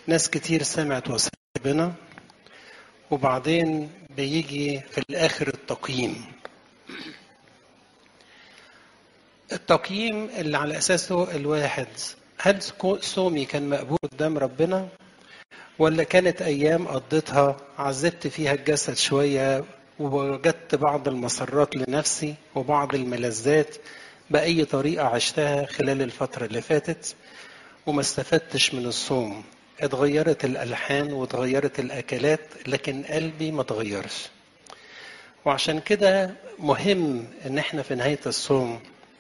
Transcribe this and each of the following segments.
ناس كتير سمعت وصية ربنا وبعدين بيجي في الآخر التقييم التقييم اللي على أساسه الواحد هل صومي كان مقبول قدام ربنا ولا كانت أيام قضيتها عذبت فيها الجسد شوية ووجدت بعض المسرات لنفسي وبعض الملذات بأي طريقة عشتها خلال الفترة اللي فاتت وما استفدتش من الصوم اتغيرت الألحان واتغيرت الأكلات لكن قلبي ما اتغيرش وعشان كده مهم ان احنا في نهاية الصوم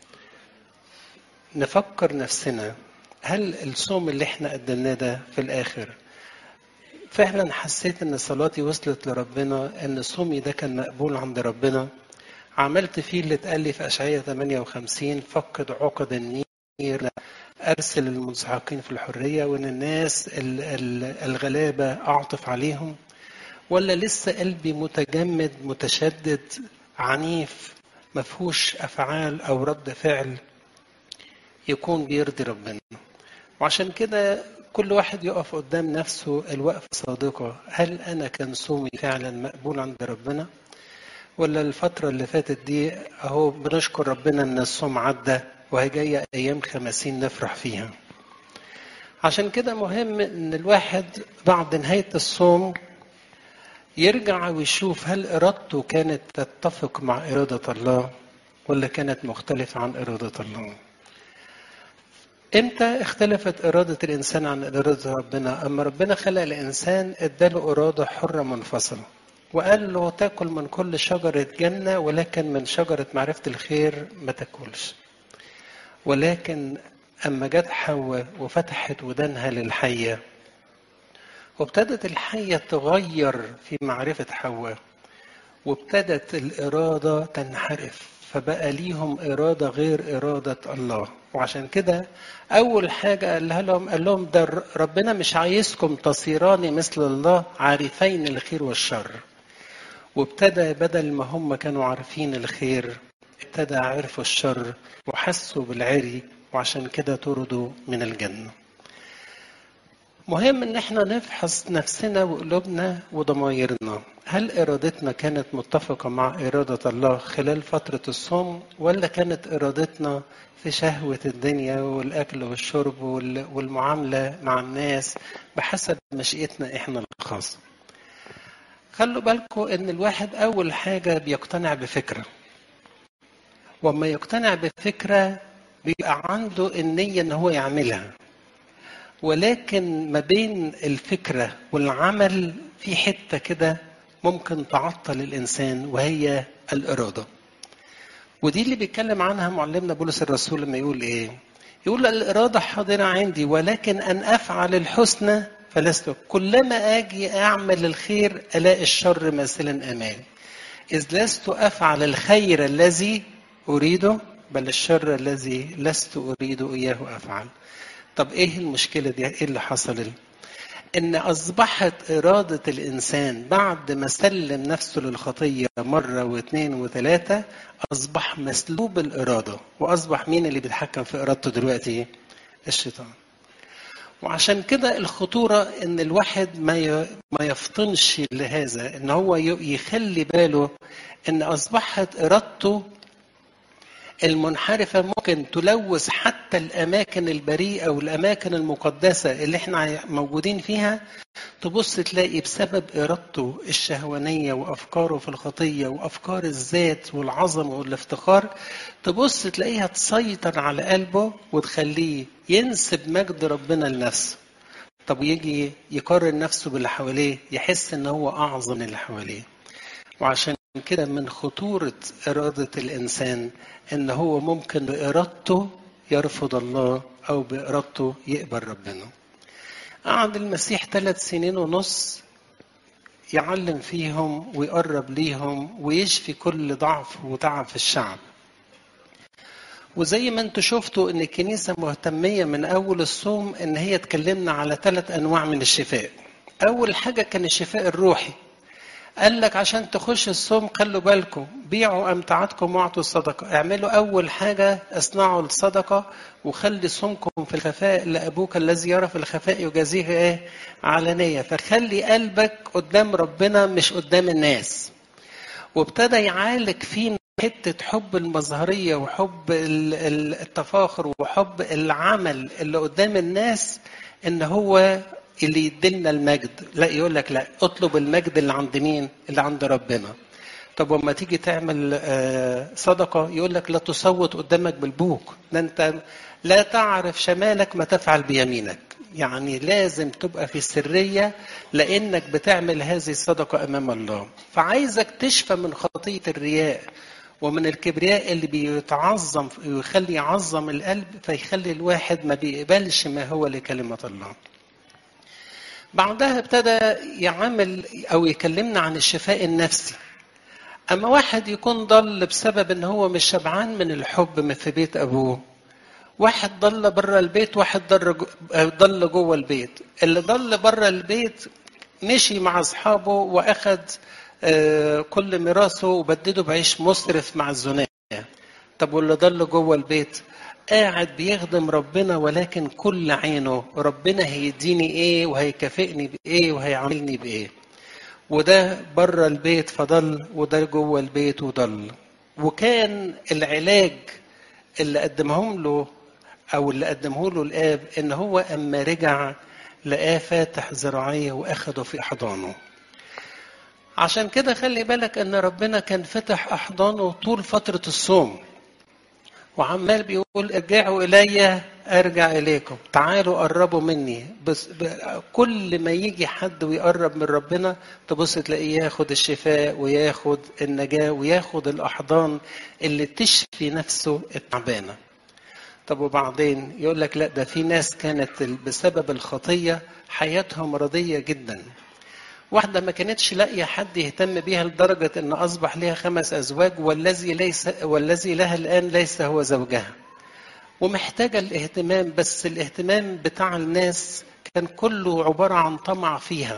نفكر نفسنا هل الصوم اللي احنا قدمناه ده في الآخر فعلا حسيت ان صلاتي وصلت لربنا ان صومي ده كان مقبول عند ربنا عملت فيه اللي اتقال لي في اشعياء 58 فقد عقد النير ارسل المنسحقين في الحريه وان الناس الغلابه اعطف عليهم ولا لسه قلبي متجمد متشدد عنيف مفهوش افعال او رد فعل يكون بيرضي ربنا وعشان كده كل واحد يقف قدام نفسه الوقفة صادقة هل أنا كان صومي فعلا مقبول عند ربنا ولا الفترة اللي فاتت دي أهو بنشكر ربنا إن الصوم عدى وهي جاية أيام خمسين نفرح فيها عشان كده مهم إن الواحد بعد نهاية الصوم يرجع ويشوف هل إرادته كانت تتفق مع إرادة الله ولا كانت مختلفة عن إرادة الله امتى اختلفت إرادة الإنسان عن إرادة ربنا؟ أما ربنا خلق الإنسان اداله إرادة حرة منفصلة وقال له تاكل من كل شجرة جنة ولكن من شجرة معرفة الخير ما تاكلش. ولكن أما جت حواء وفتحت ودانها للحية وابتدت الحية تغير في معرفة حواء وابتدت الإرادة تنحرف فبقى ليهم إرادة غير إرادة الله وعشان كده أول حاجة قالها لهم قال لهم ده ربنا مش عايزكم تصيران مثل الله عارفين الخير والشر وابتدى بدل ما هم كانوا عارفين الخير ابتدى عرفوا الشر وحسوا بالعري وعشان كده طردوا من الجنة مهم ان احنا نفحص نفسنا وقلوبنا وضمايرنا هل ارادتنا كانت متفقه مع اراده الله خلال فتره الصوم ولا كانت ارادتنا في شهوه الدنيا والاكل والشرب والمعامله مع الناس بحسب مشيئتنا احنا الخاصه خلوا بالكم ان الواحد اول حاجه بيقتنع بفكره وما يقتنع بفكره بيبقى عنده النيه ان هو يعملها ولكن ما بين الفكرة والعمل في حتة كده ممكن تعطل الإنسان وهي الإرادة ودي اللي بيتكلم عنها معلمنا بولس الرسول لما يقول إيه يقول الإرادة حاضرة عندي ولكن أن أفعل الحسنى فلست كلما أجي أعمل الخير ألاقي الشر ماثلا أمامي إذ لست أفعل الخير الذي أريده بل الشر الذي لست أريد إياه أفعل طب ايه المشكله دي ايه اللي حصل ان اصبحت اراده الانسان بعد ما سلم نفسه للخطيه مره واثنين وثلاثه اصبح مسلوب الاراده واصبح مين اللي بيتحكم في ارادته دلوقتي الشيطان وعشان كده الخطورة إن الواحد ما ما يفطنش لهذا إن هو يخلي باله إن أصبحت إرادته المنحرفة ممكن تلوث حتى الأماكن البريئة والأماكن المقدسة اللي احنا موجودين فيها تبص تلاقي بسبب إرادته الشهوانية وأفكاره في الخطية وأفكار الذات والعظمة والافتخار تبص تلاقيها تسيطر على قلبه وتخليه ينسب مجد ربنا لنفسه طب يجي يقارن نفسه باللي حواليه يحس ان هو اعظم من اللي حواليه وعشان كده من خطورة إرادة الإنسان إن هو ممكن بإرادته يرفض الله أو بإرادته يقبل ربنا. قعد المسيح ثلاث سنين ونص يعلم فيهم ويقرب ليهم ويشفي كل ضعف وتعب في الشعب. وزي ما انتم شفتوا ان الكنيسه مهتميه من اول الصوم ان هي تكلمنا على ثلاث انواع من الشفاء. اول حاجه كان الشفاء الروحي قال لك عشان تخش الصوم خلوا بالكم بيعوا امتعتكم واعطوا الصدقه اعملوا اول حاجه اصنعوا الصدقه وخلي صومكم في الخفاء لابوك الذي يرى في الخفاء يجازيه ايه علانيه فخلي قلبك قدام ربنا مش قدام الناس وابتدى يعالج فينا حتة حب المظهرية وحب التفاخر وحب العمل اللي قدام الناس ان هو اللي يدلنا المجد لا يقول لك لا اطلب المجد اللي عند مين اللي عند ربنا طب وما تيجي تعمل صدقة يقول لك لا تصوت قدامك بالبوك ده انت لا تعرف شمالك ما تفعل بيمينك يعني لازم تبقى في السرية لأنك بتعمل هذه الصدقة أمام الله فعايزك تشفى من خطية الرياء ومن الكبرياء اللي بيتعظم ويخلي يعظم القلب فيخلي الواحد ما بيقبلش ما هو لكلمة الله بعدها ابتدى يعمل أو يكلمنا عن الشفاء النفسي أما واحد يكون ضل بسبب إن هو مش شبعان من الحب في بيت أبوه واحد ضل بره البيت واحد ضل ضل جوه البيت اللي ضل بره البيت مشي مع اصحابه واخد كل ميراثه وبدده بعيش مسرف مع الزناة طب واللي ضل جوه البيت قاعد بيخدم ربنا ولكن كل عينه ربنا هيديني ايه وهيكافئني بايه وهيعاملني بايه وده بره البيت فضل وده جوه البيت وضل وكان العلاج اللي قدمهم له او اللي قدمه له الاب ان هو اما رجع لقاه فاتح ذراعيه واخده في احضانه عشان كده خلي بالك ان ربنا كان فتح احضانه طول فتره الصوم وعمال بيقول ارجعوا الي ارجع اليكم تعالوا قربوا مني بس كل ما يجي حد ويقرب من ربنا تبص تلاقيه ياخد الشفاء وياخد النجاه وياخد الاحضان اللي تشفي نفسه التعبانه طب وبعدين يقول لك لا ده في ناس كانت بسبب الخطيه حياتهم رضيه جدا واحده ما كانتش لاقيه حد يهتم بيها لدرجه ان اصبح لها خمس ازواج والذي ليس والذي لها الان ليس هو زوجها ومحتاجه الاهتمام بس الاهتمام بتاع الناس كان كله عباره عن طمع فيها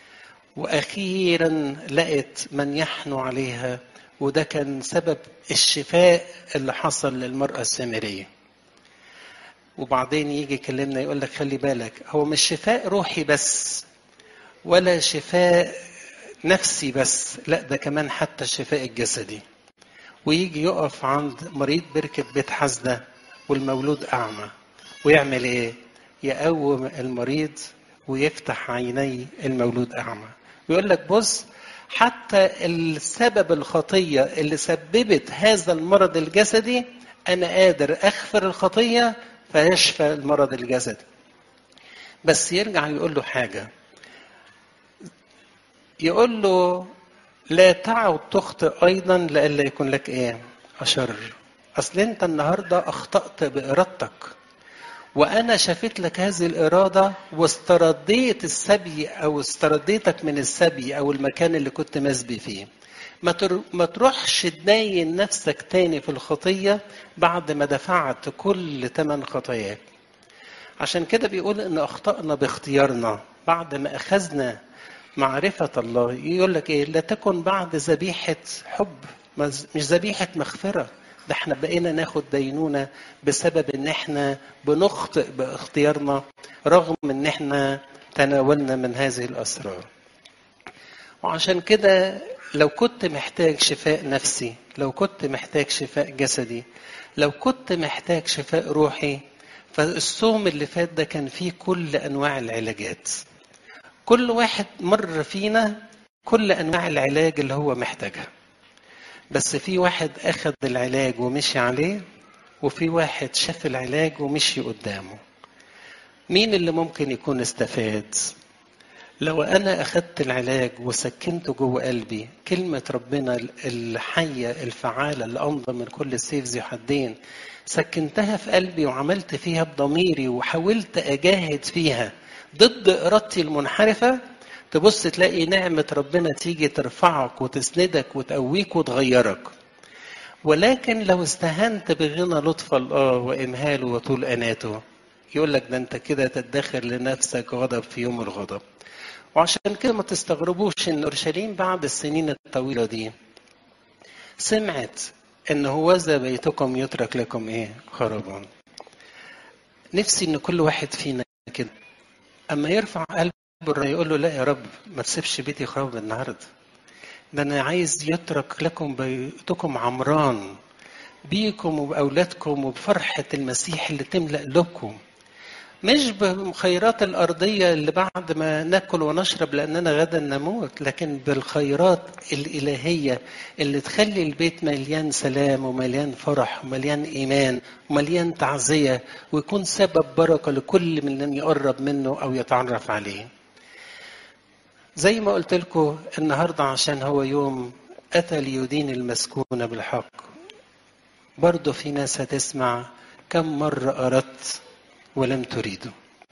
واخيرا لقت من يحنو عليها وده كان سبب الشفاء اللي حصل للمراه السامريه وبعدين يجي يكلمنا يقول لك خلي بالك هو مش شفاء روحي بس ولا شفاء نفسي بس لا ده كمان حتى الشفاء الجسدي ويجي يقف عند مريض بركة بيت حسدة والمولود أعمى ويعمل إيه؟ يقوم المريض ويفتح عيني المولود أعمى ويقول لك بص حتى السبب الخطية اللي سببت هذا المرض الجسدي أنا قادر أغفر الخطية فيشفى المرض الجسدي بس يرجع يقول له حاجة يقول له لا تعد تخطئ أيضا لئلا يكون لك إيه أشر أصل أنت النهاردة أخطأت بإرادتك وأنا شفت لك هذه الإرادة واسترديت السبي أو استرديتك من السبي أو المكان اللي كنت مسبي فيه ما ما تروحش تدين نفسك تاني في الخطية بعد ما دفعت كل ثمن خطاياك عشان كده بيقول ان اخطأنا باختيارنا بعد ما اخذنا معرفة الله يقول لك ايه لا تكن بعد ذبيحة حب مش ذبيحة مغفرة ده احنا بقينا ناخد دينونة بسبب ان احنا بنخطئ باختيارنا رغم ان احنا تناولنا من هذه الاسرار وعشان كده لو كنت محتاج شفاء نفسي لو كنت محتاج شفاء جسدي لو كنت محتاج شفاء روحي فالصوم اللي فات ده كان فيه كل انواع العلاجات كل واحد مر فينا كل انواع العلاج اللي هو محتاجها بس في واحد اخذ العلاج ومشي عليه وفي واحد شاف العلاج ومشي قدامه مين اللي ممكن يكون استفاد لو انا اخذت العلاج وسكنته جوه قلبي كلمه ربنا الحيه الفعاله اللي امضى من كل سيف ذي حدين سكنتها في قلبي وعملت فيها بضميري وحاولت اجاهد فيها ضد ارادتي المنحرفه تبص تلاقي نعمه ربنا تيجي ترفعك وتسندك وتقويك وتغيرك ولكن لو استهنت بغنى لطف الله وامهاله وطول اناته يقول لك ده انت كده تدخر لنفسك غضب في يوم الغضب وعشان كده ما تستغربوش ان اورشليم بعد السنين الطويله دي سمعت ان هوذا بيتكم يترك لكم ايه خرابا نفسي ان كل واحد فينا كده اما يرفع قلبه يقول له لا يا رب ما تسيبش بيتي خراب النهارده ده انا عايز يترك لكم بيتكم عمران بيكم وبأولادكم وبفرحة المسيح اللي تملأ لكم مش بالخيرات الأرضية اللي بعد ما ناكل ونشرب لأننا غدا نموت لكن بالخيرات الإلهية اللي تخلي البيت مليان سلام ومليان فرح ومليان إيمان ومليان تعزية ويكون سبب بركة لكل من يقرب منه أو يتعرف عليه زي ما قلت لكم النهاردة عشان هو يوم أتى ليدين المسكون بالحق برضه في ناس هتسمع كم مرة أردت ولم تريده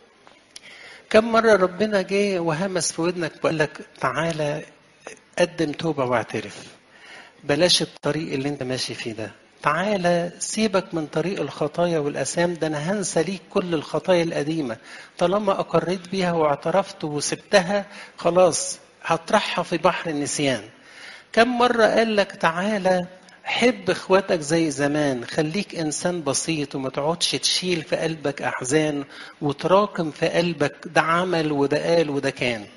كم مرة ربنا جه وهمس في ودنك وقال لك تعالى قدم توبة واعترف بلاش الطريق اللي انت ماشي فيه ده تعالى سيبك من طريق الخطايا والأسام ده أنا هنسى ليك كل الخطايا القديمة طالما أقريت بيها واعترفت وسبتها خلاص هطرحها في بحر النسيان كم مرة قال لك تعالى حب اخواتك زي زمان خليك انسان بسيط وما تقعدش تشيل في قلبك احزان وتراكم في قلبك ده عمل وده قال وده كان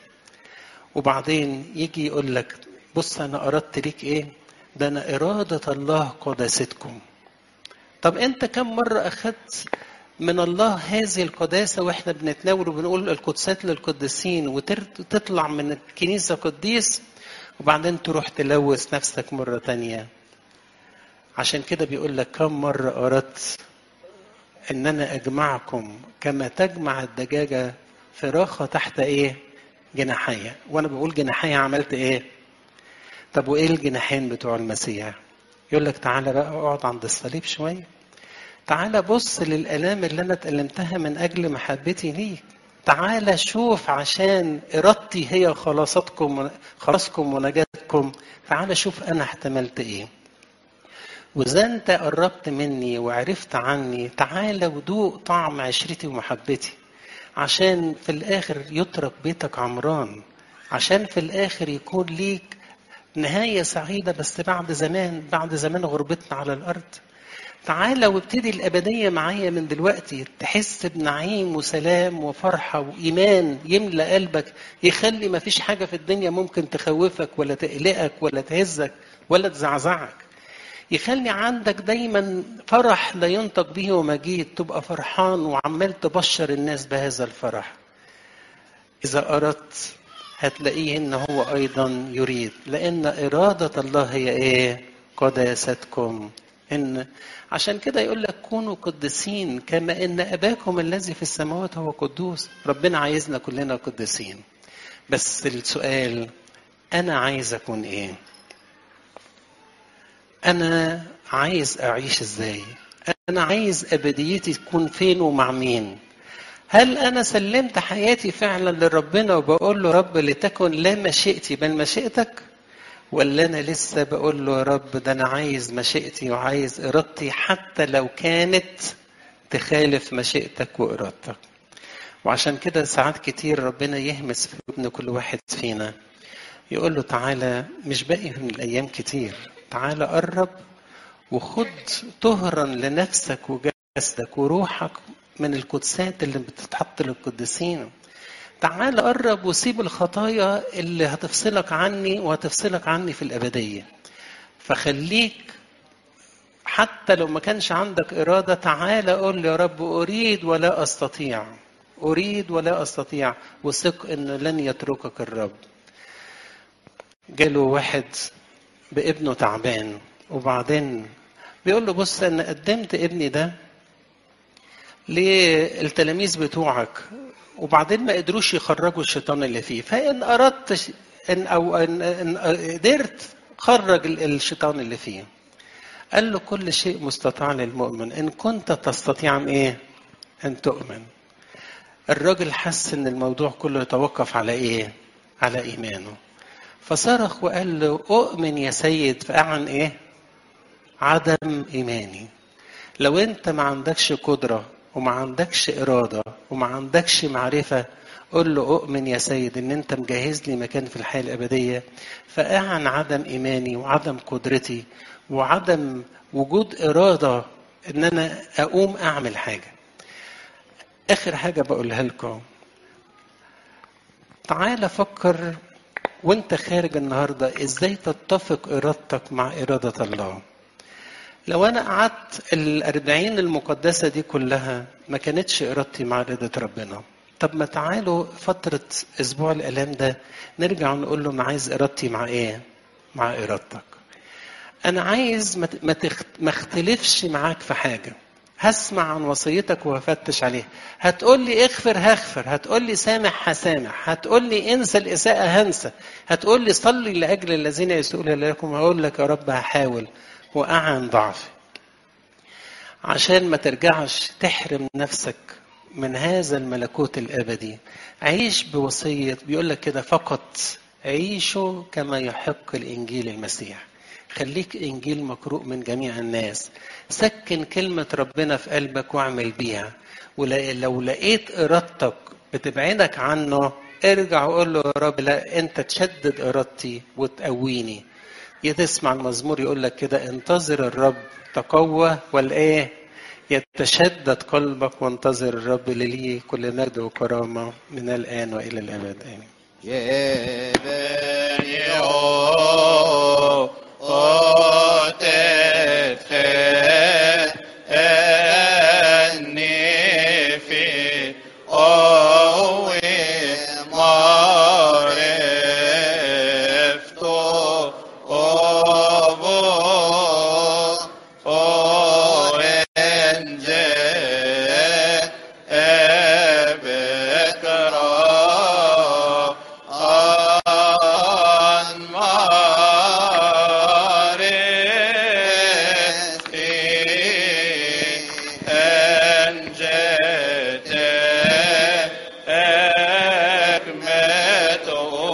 وبعدين يجي يقول لك بص انا اردت ليك ايه ده انا اراده الله قداستكم طب انت كم مره اخذت من الله هذه القداسة واحنا بنتناول وبنقول القدسات للقديسين وتطلع من الكنيسة قديس وبعدين تروح تلوث نفسك مرة تانية عشان كده بيقول لك كم مرة أردت إن أنا أجمعكم كما تجمع الدجاجة فراخة تحت إيه؟ جناحية وأنا بقول جناحية عملت إيه؟ طب وإيه الجناحين بتوع المسيح؟ يقول لك تعالى بقى اقعد عند الصليب شوية تعالى بص للآلام اللي أنا اتألمتها من أجل محبتي ليك تعالى شوف عشان إرادتي هي خلاصتكم خلاصكم ونجاتكم تعالى شوف أنا احتملت إيه وإذا أنت قربت مني وعرفت عني تعالى ودوق طعم عشرتي ومحبتي عشان في الآخر يترك بيتك عمران عشان في الآخر يكون ليك نهاية سعيدة بس بعد زمان بعد زمان غربتنا على الأرض تعالى وابتدي الأبدية معايا من دلوقتي تحس بنعيم وسلام وفرحة وإيمان يملأ قلبك يخلي ما فيش حاجة في الدنيا ممكن تخوفك ولا تقلقك ولا تهزك ولا تزعزعك يخلي عندك دايما فرح لا ينطق به ومجيد تبقى فرحان وعمال تبشر الناس بهذا الفرح إذا أردت هتلاقيه إن هو أيضا يريد لأن إرادة الله هي إيه؟ قداستكم إن عشان كده يقول لك كونوا قدسين كما إن أباكم الذي في السماوات هو قدوس ربنا عايزنا كلنا قدسين بس السؤال أنا عايز أكون إيه؟ أنا عايز أعيش إزاي؟ أنا عايز أبديتي تكون فين ومع مين؟ هل أنا سلمت حياتي فعلا لربنا وبقول له رب لتكن لا مشيئتي بل مشيئتك؟ ولا أنا لسه بقول له يا رب ده أنا عايز مشيئتي وعايز إرادتي حتى لو كانت تخالف مشيئتك وإرادتك. وعشان كده ساعات كتير ربنا يهمس في ابن كل واحد فينا يقول له تعالى مش باقي من الأيام كتير تعالى قرب وخد طهرا لنفسك وجسدك وروحك من القدسات اللي بتتحط للقديسين تعال قرب وسيب الخطايا اللي هتفصلك عني وهتفصلك عني في الأبدية فخليك حتى لو ما كانش عندك إرادة تعال قول يا رب أريد ولا أستطيع أريد ولا أستطيع وثق أن لن يتركك الرب جاله واحد بابنه تعبان وبعدين بيقول له بص أنا قدمت ابني ده للتلاميذ بتوعك وبعدين ما قدروش يخرجوا الشيطان اللي فيه فإن أردت إن أو إن, إن قدرت خرج الشيطان اللي فيه قال له كل شيء مستطاع للمؤمن إن كنت تستطيع إيه أن تؤمن الراجل حس إن الموضوع كله يتوقف على إيه على إيمانه فصرخ وقال له أؤمن يا سيد فأعن إيه عدم إيماني لو أنت ما عندكش قدرة وما عندكش إرادة وما عندكش معرفة قل له أؤمن يا سيد إن أنت مجهز لي مكان في الحياة الأبدية فأعن عدم إيماني وعدم قدرتي وعدم وجود إرادة إن أنا أقوم أعمل حاجة آخر حاجة بقولها لكم تعال فكر وانت خارج النهاردة ازاي تتفق ارادتك مع ارادة الله لو انا قعدت الاربعين المقدسة دي كلها ما كانتش ارادتي مع ارادة ربنا طب ما تعالوا فترة اسبوع الالام ده نرجع نقول له انا عايز ارادتي مع ايه مع ارادتك انا عايز ما ما اختلفش معاك في حاجه هسمع عن وصيتك وهفتش عليها هتقول لي اغفر هغفر هتقول لي سامح هسامح هتقول لي انسى الاساءه هنسى هتقول لي صلي لاجل الذين يسؤون لكم هقول لك يا رب هحاول واعن ضعفي عشان ما ترجعش تحرم نفسك من هذا الملكوت الابدي عيش بوصيه بيقول لك كده فقط عيشوا كما يحق الانجيل المسيح خليك انجيل مقروء من جميع الناس سكن كلمة ربنا في قلبك واعمل بيها ولو لقيت ارادتك بتبعدك عنه ارجع وقول له يا رب لا انت تشدد ارادتي وتقويني تسمع المزمور يقول لك كده انتظر الرب تقوى والايه يتشدد قلبك وانتظر الرب للي كل مجد وكرامة من الآن وإلى الأبد آمين أكمة